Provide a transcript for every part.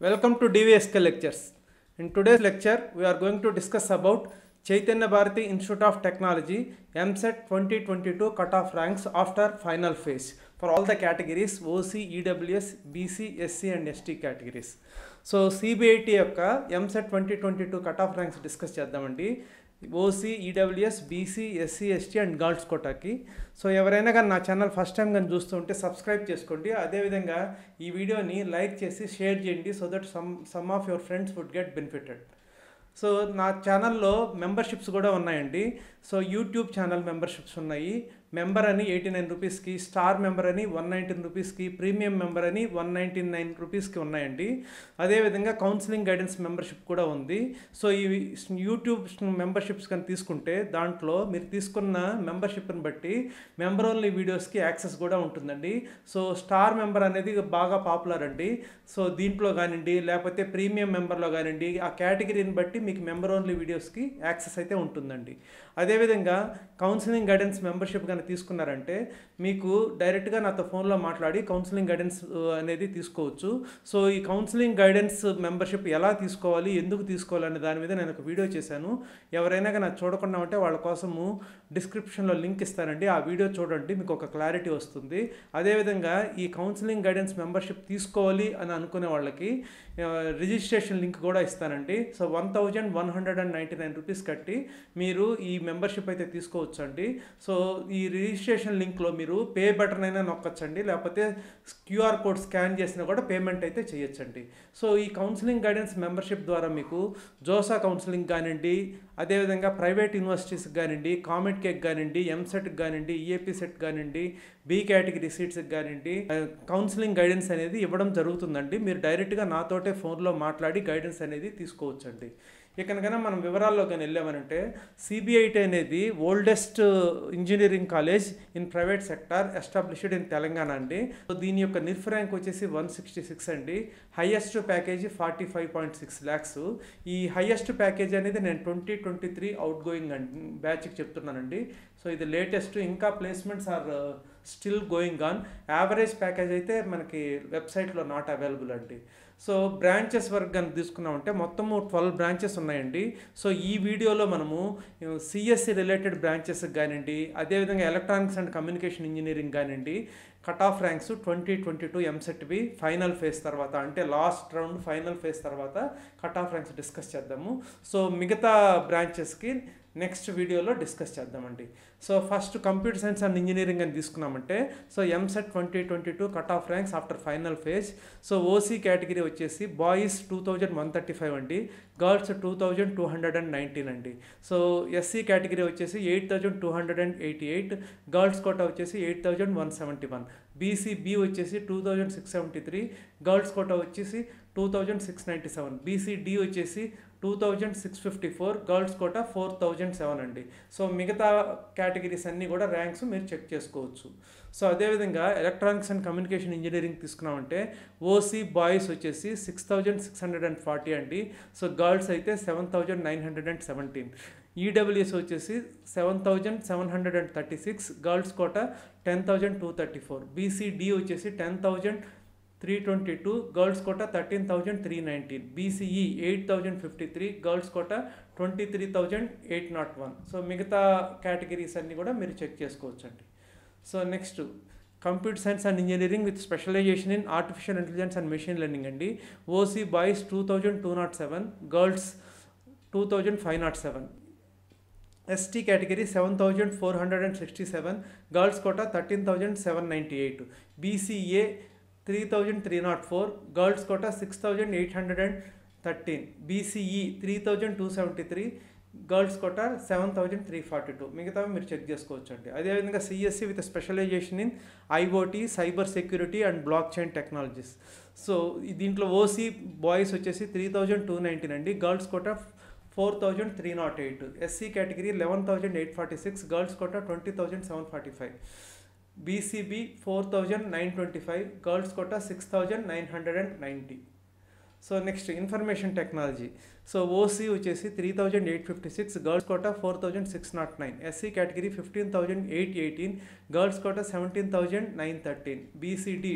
Welcome to DVSK lectures. In today's lecture, we are going to discuss about Chaitanya Bharati Institute of Technology MSET 2022 cutoff ranks after final phase for all the categories OC, EWS, BC, SC and ST categories. So CBIT యొక్క EAMCET twenty twenty two cut off ranks discuss చేద్దామండి OC EWS BC SC ST and girls కోటాకి so ఎవరైనా కానీ నా channel first time కానీ చూస్తుంటే subscribe చేసుకోండి అదేవిధంగా ఈ వీడియోని లైక్ చేసి షేర్ చేయండి so that some some of your friends would get benefited so నా ఛానల్లో మెంబర్షిప్స్ కూడా ఉన్నాయండి సో యూట్యూబ్ ఛానల్ మెంబర్షిప్స్ ఉన్నాయి మెంబర్ అని ఎయిటీ నైన్ రూపీస్కి స్టార్ మెంబర్ అని వన్ నైన్టీన్ రూపీస్కి ప్రీమియం మెంబర్ అని వన్ నైంటీ నైన్ రూపీస్కి ఉన్నాయండి అదేవిధంగా కౌన్సిలింగ్ గైడెన్స్ మెంబర్షిప్ కూడా ఉంది సో ఈ యూట్యూబ్ మెంబర్షిప్స్ కానీ తీసుకుంటే దాంట్లో మీరు తీసుకున్న మెంబర్షిప్ని బట్టి మెంబర్ ఓన్లీ వీడియోస్కి యాక్సెస్ కూడా ఉంటుందండి సో స్టార్ మెంబర్ అనేది బాగా పాపులర్ అండి సో దీంట్లో కానివ్వండి లేకపోతే ప్రీమియం మెంబర్లో కానివ్వండి ఆ కేటగిరీని బట్టి మీకు మెంబర్ ఓన్లీ వీడియోస్కి యాక్సెస్ అయితే ఉంటుందండి అదేవిధంగా కౌన్సిలింగ్ గైడెన్స్ మెంబర్షిప్ కానీ తీసుకున్నారంటే మీకు డైరెక్ట్గా నాతో ఫోన్లో మాట్లాడి కౌన్సిలింగ్ గైడెన్స్ అనేది తీసుకోవచ్చు సో ఈ కౌన్సిలింగ్ గైడెన్స్ మెంబర్షిప్ ఎలా తీసుకోవాలి ఎందుకు తీసుకోవాలి అనే దాని మీద నేను ఒక వీడియో చేశాను ఎవరైనా కానీ అది చూడకుండా ఉంటే వాళ్ళ కోసము డిస్క్రిప్షన్లో లింక్ ఇస్తానండి ఆ వీడియో చూడండి మీకు ఒక క్లారిటీ వస్తుంది అదేవిధంగా ఈ కౌన్సిలింగ్ గైడెన్స్ మెంబర్షిప్ తీసుకోవాలి అని అనుకునే వాళ్ళకి రిజిస్ట్రేషన్ లింక్ కూడా ఇస్తానండి so one thousand one hundred and ninety nine rupees కట్టి మీరు ఈ మెంబర్షిప్ అయితే తీసుకోవచ్చు అండి సో ఈ రిజిస్ట్రేషన్ లింక్లో మీరు పే బటన్ అయినా నొక్కచ్చండి లేకపోతే క్యూఆర్ కోడ్ స్కాన్ చేసినా కూడా పేమెంట్ అయితే చేయొచ్చండి సో ఈ కౌన్సిలింగ్ గైడెన్స్ మెంబర్షిప్ ద్వారా మీకు జోసా కౌన్సిలింగ్ కానివ్వండి అదేవిధంగా ప్రైవేట్ యూనివర్సిటీస్కి కానివ్వండి కామెట్ కేక్ కానివ్వండి ఎంసెట్కి కానివ్వండి ఈఏపీ సెట్ కానివ్వండి బి కేటగిరీ సీట్స్కి కానివ్వండి కౌన్సిలింగ్ గైడెన్స్ అనేది ఇవ్వడం జరుగుతుందండి మీరు డైరెక్ట్గా నాతోటే ఫోన్లో మాట్లాడి గైడెన్స్ అనేది తీసుకోవచ్చండి ఇకనకైనా మనం వివరాల్లో కానీ వెళ్ళామనంటే సిబిఐటి అనేది oldest engineering college in private sector established in Telangana అండి సో దీని యొక్క నిర్ఫ్ ర్యాంక్ వచ్చేసి వన్ సిక్స్టీ సిక్స్ అండి highest package forty five point six lakhs ఈ హైయెస్ట్ ప్యాకేజ్ అనేది నేను twenty twenty three outgoing అండి బ్యాచ్కి చెప్తున్నానండి సో ఇది లేటెస్ట్ ఇంకా placements are still going on average package అయితే మనకి వెబ్సైట్లో నాట్ అవైలబుల్ అండి సో బ్రాంచెస్ వరకు కనుక తీసుకున్నామంటే మొత్తము ట్వెల్వ్ బ్రాంచెస్ ఉన్నాయండి సో ఈ వీడియోలో మనము సిఎస్సి రిలేటెడ్ బ్రాంచెస్కి కానివ్వండి అదేవిధంగా ఎలక్ట్రానిక్స్ అండ్ కమ్యూనికేషన్ ఇంజనీరింగ్ కానివ్వండి cut off ranks twenty twenty two ఎంసెట్వి ఫైనల్ ఫేజ్ తర్వాత అంటే లాస్ట్ రౌండ్ ఫైనల్ ఫేజ్ తర్వాత కట్ ఆఫ్ ర్యాంక్స్ డిస్కస్ చేద్దాము సో మిగతా బ్రాంచెస్కి నెక్స్ట్ వీడియోలో డిస్కస్ చేద్దామండి so first computer science and engineering అని తీసుకున్నామంటే so EAMCET twenty twenty two cut off ranks after final phase so OC category వచ్చేసి boys two thousand one thirty five అండి girls two thousand two hundred and nineteen అండి so SC category వచ్చేసి eight thousand two hundred and eighty eight girls quota వచ్చేసి eight thousand one seventy one BCB వచ్చేసి two thousand six seventy three girls quota వచ్చేసి two thousand six ninety seven BCD వచ్చేసి two thousand six fifty four girls quota four thousand seven అండి so మిగతా categories అన్నీ కూడా ranks మీరు check చేసుకోవచ్చు so అదేవిధంగా ఎలక్ట్రానిక్స్ అండ్ కమ్యూనికేషన్ ఇంజనీరింగ్ తీసుకున్నామంటే ఓసీ బాయ్స్ వచ్చేసి six thousand six hundred and forty అండి సో గర్ల్స్ అయితే seven thousand nine hundred and seventeen EWS వచ్చేసి seven thousand seven hundred and thirty six girls quota ten thousand two thirty four BCD వచ్చేసి ten thousand three twenty two girls quota thirteen thousand three nineteen BCE eight thousand fifty three girls quota twenty three thousand eight nought one so మిగతా categories అన్నీ కూడా మీరు check చేసుకోవచ్చండి so next computer science and engineering with specialisation in artificial intelligence and machine learning అండి OC boys two thousand two nought seven girls two thousand five nought seven ST category seven thousand four hundred and sixty seven girls quota thirteen thousand seven ninety eight BCA three thousand three nought four girls quota six thousand eight hundred and thirteen BCE three thousand two seventy three girls quota seven thousand three forty two మిగతా మీరు check చేసుకోవచ్చు అండి అదేవిధంగా CSE with specialisation in IoT cyber security and blockchain technologies so దీంట్లో OC boys వచ్చేసి three thousand two nineteen అండి girls quota four thousand three nought eight SC category eleven thousand eight forty six girls quota twenty thousand seven forty five BCB four thousand nine twenty five girls quota six thousand nine hundred and ninety so next information technology so OC వచ్చేసి three thousand eight fifty six girls quota four thousand six nought nine SC category fifteen thousand eight eighteen girls quota seventeen thousand nine thirteen BCD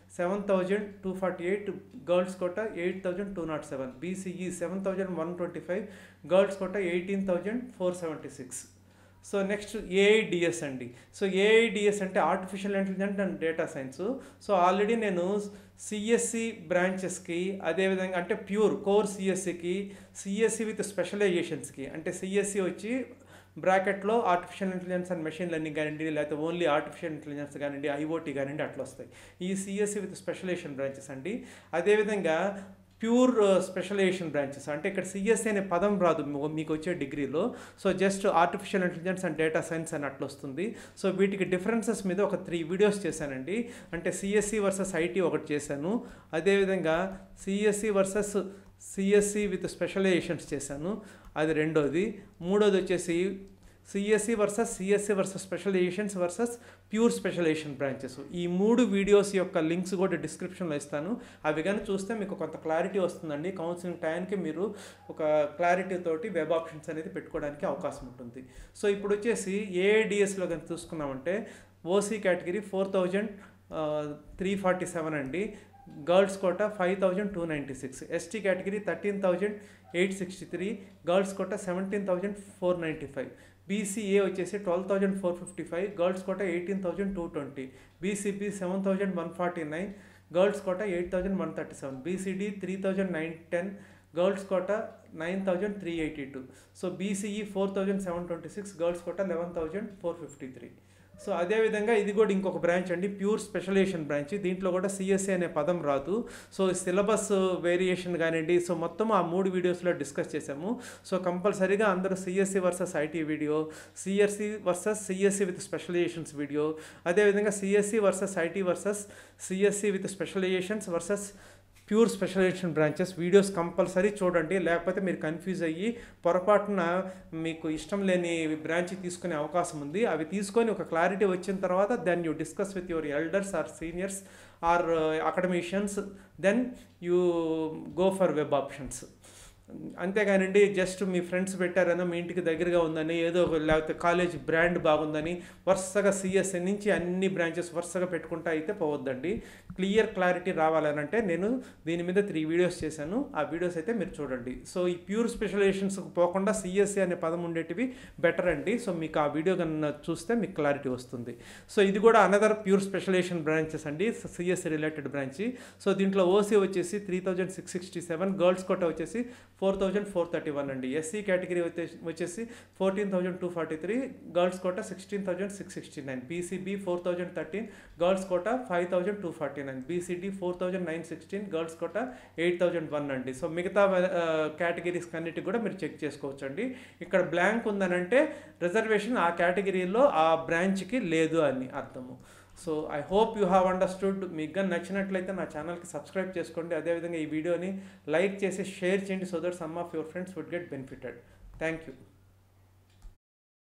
seven thousand two forty eight girls quota eight thousand two nought seven BCE seven thousand one twenty five girls quota eighteen thousand four seventy six so next AIDS అండి so AIDS అంటే artificial intelligent and data science so already నేను CSE బ్రాంచెస్కి అదేవిధంగా అంటే pure core సిఎస్సికి CSC with స్పెషలైజేషన్స్కి అంటే CSE వచ్చి బ్రాకెట్లో artificial intelligence and machine learning కానివ్వండి లేకపోతే ఓన్లీ ఆర్టిఫిషియల్ ఇంటెలిజెన్స్ కానివ్వండి ఐఓటీ కానివ్వండి అట్లా వస్తాయి ఈ సిఎస్సి విత్ స్పెషలైజేషన్ బ్రాంచెస్ అండి అదేవిధంగా ప్యూర్ స్పెషలైజేషన్ బ్రాంచెస్ అంటే ఇక్కడ సిఎస్సి అనే పదం రాదు మీ- మీకు వచ్చే డిగ్రీలో so just artificial intelligence and data science అని అట్లా వస్తుంది సో వీటికి డిఫరెన్సెస్ మీద ఒక త్రీ వీడియోస్ చేశానండి అంటే సిఎస్సి వర్సెస్ ఐటీ ఒకటి చేశాను అదేవిధంగా CSE versus CSE with specialisations చేశాను అది రెండోది మూడోది వచ్చేసి CSE versus CSE versus specialisations versus pure specialisation branches ఈ మూడు వీడియోస్ యొక్క లింక్స్ కూడా డిస్క్రిప్షన్లో ఇస్తాను అవి కానీ చూస్తే మీకు కొంత క్లారిటీ వస్తుందండి కౌన్సిలింగ్ టైంకి మీరు ఒక క్లారిటీ తోటి వెబ్ ఆప్షన్స్ అనేది పెట్టుకోవడానికి అవకాశం ఉంటుంది సో ఇప్పుడు వచ్చేసి ఏఐడిఎస్లో కానీ చూసుకున్నామంటే OC category four thousand three forty seven అండి girls quota five thousand two ninety six ST category thirteen thousand eight sixty three girls quota seventeen thousand four ninety five BCA వచ్చేసి twelve thousand four fifty five girls quota eighteen thousand two twenty BCB seven thousand one forty nine girls quota eight thousand one thirty seven BCD three thousand nine ten girls quota nine thousand three eighty two so BCE four thousand seven twenty six girls quota eleven thousand four fifty three so అదేవిధంగా ఇది కూడా ఇంకొక branch అండి pure specialisation branch దీంట్లో కూడా CSC అనే పదం రాదు సో సిలబస్ వేరియేషన్ కానివ్వండి సో మొత్తం ఆ మూడు వీడియోస్లో డిస్కస్ చేసాము సో కంపల్సరీగా అందరూ CSE versus IT video CSE versus CSE with specialisations video అదేవిధంగా CSE versus IT versus CSE with specialisations versus pure specialisation branches videos compulsory చూడండి లేకపోతే మీరు కన్ఫ్యూజ్ అయ్యి పొరపాటున మీకు ఇష్టం లేని బ్రాంచ్ తీసుకునే అవకాశం ఉంది అవి తీసుకొని ఒక క్లారిటీ వచ్చిన తర్వాత then you discuss with your elders or seniors or academicians then you go for web options అంతేగానండి జస్ట్ మీ ఫ్రెండ్స్ పెట్టారనో మీ ఇంటికి దగ్గరగా ఉందని ఏదో ఒక లేకపోతే కాలేజ్ బ్రాండ్ బాగుందని వరుసగా సిఎస్ఎన్ నుంచి అన్ని బ్రాంచెస్ వరుసగా పెట్టుకుంటా అయితే పోవద్దండి క్లియర్ క్లారిటీ రావాలనంటే నేను దీని మీద త్రీ వీడియోస్ చేశాను ఆ వీడియోస్ అయితే మీరు చూడండి సో ఈ ప్యూర్ స్పెషలైజేషన్స్ పోకుండా సిఎస్సి అనే పదం ఉండేటివి బెటర్ అండి సో మీకు ఆ వీడియో కన్నా చూస్తే మీకు క్లారిటీ వస్తుంది సో ఇది కూడా అనదర్ ప్యూర్ స్పెషలైజేషన్ బ్రాంచెస్ అండి సిఎస్సి రిలేటెడ్ బ్రాంచ్ సో దీంట్లో ఓసీ వచ్చేసి three thousand six sixty seven girls quota వచ్చేసి four thousand four thirty one అండి ఎస్సీ కేటగిరీ వచ్చేసి వచ్చేసి fourteen thousand two forty three girls quota sixteen thousand six sixty nine BCB four thousand thirteen girls quota five thousand two forty nine BCD four thousand nine sixteen girls quota eight thousand one అండి so మిగతా categories అన్నిటి కూడా మీరు check చేసుకోవచ్చు అండి ఇక్కడ blank ఉందనంటే reservation ఆ కేటగిరీలో ఆ బ్రాంచ్కి లేదు అని అర్థము so I hope you have understood మీకు కానీ నచ్చినట్లయితే నా ఛానల్కి సబ్స్క్రైబ్ చేసుకోండి అదేవిధంగా ఈ వీడియోని లైక్ చేసి షేర్ చేయండి so that some of your friends would get benefited thank you